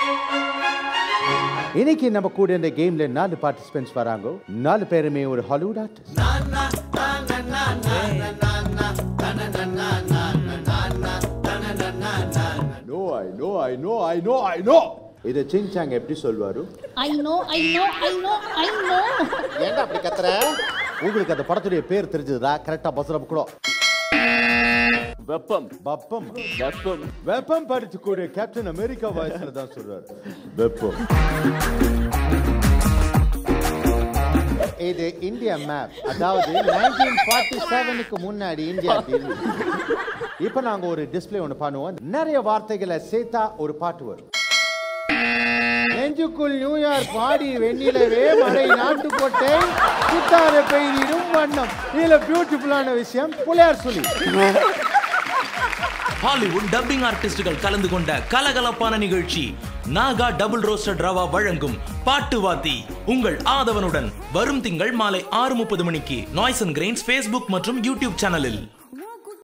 இன்னைக்கு நம்ம கூட இந்த கேம்ல நாலு பார்ட்டிசிபென்ட்ஸ் வராங்க நாலு பேருமே ஒரு Hollywood artist no I know I know I know I know இதை சிங்சாங் எப்படி சொல்வாரு I know, I know, I know, I know. ஏன்டா அப்படி கத்துற உங்களுக்கு அந்த படத்துடைய பேர் தெரிஞ்சதா கரெக்டா பஸ்ல கூட வெப்பம் பப்பம் வெப்பம் வெப்பம் படிச்சு கூட கேப்டன் அமெரிக்கா வாய்ஸ்ல தான் சொல்றாரு வெப்பம் இது இந்தியா மேப் அதாவது நைன்டீன் ஃபார்ட்டி செவனுக்கு முன்னாடி இந்தியா இருந்துச்சு. இப்ப நாங்க ஒரு டிஸ்ப்ளே ஒன்று பண்ணுவோம் நிறைய வார்த்தைகளை சேர்த்தா ஒரு பாட்டு வரும் நெஞ்சுக்குள் நியூயார்க் பாடி வெண்ணிலவே மழை நாட்டுக்கோட்டை சித்தார பெய்திடும் வண்ணம் இதுல பியூட்டிஃபுல்லான விஷயம் புலையார் சொல்லி ஹாலிவுட் டப்பிங் ஆர்டிஸ்டுகள் கலந்து கொண்ட கலகலப்பான நிகழ்ச்சி நாகா டபுள் ரோஸ்டட் ரவா வழங்கும் பாட்டு வாத்தி உங்கள் ஆதவனுடன் வரும் திங்கள் மாலை ஆறு முப்பது மணிக்கு நாய்ஸ் அண்ட் கிரெயின்ஸ் ஃபேஸ்புக் மற்றும் யூடியூப் சேனலில்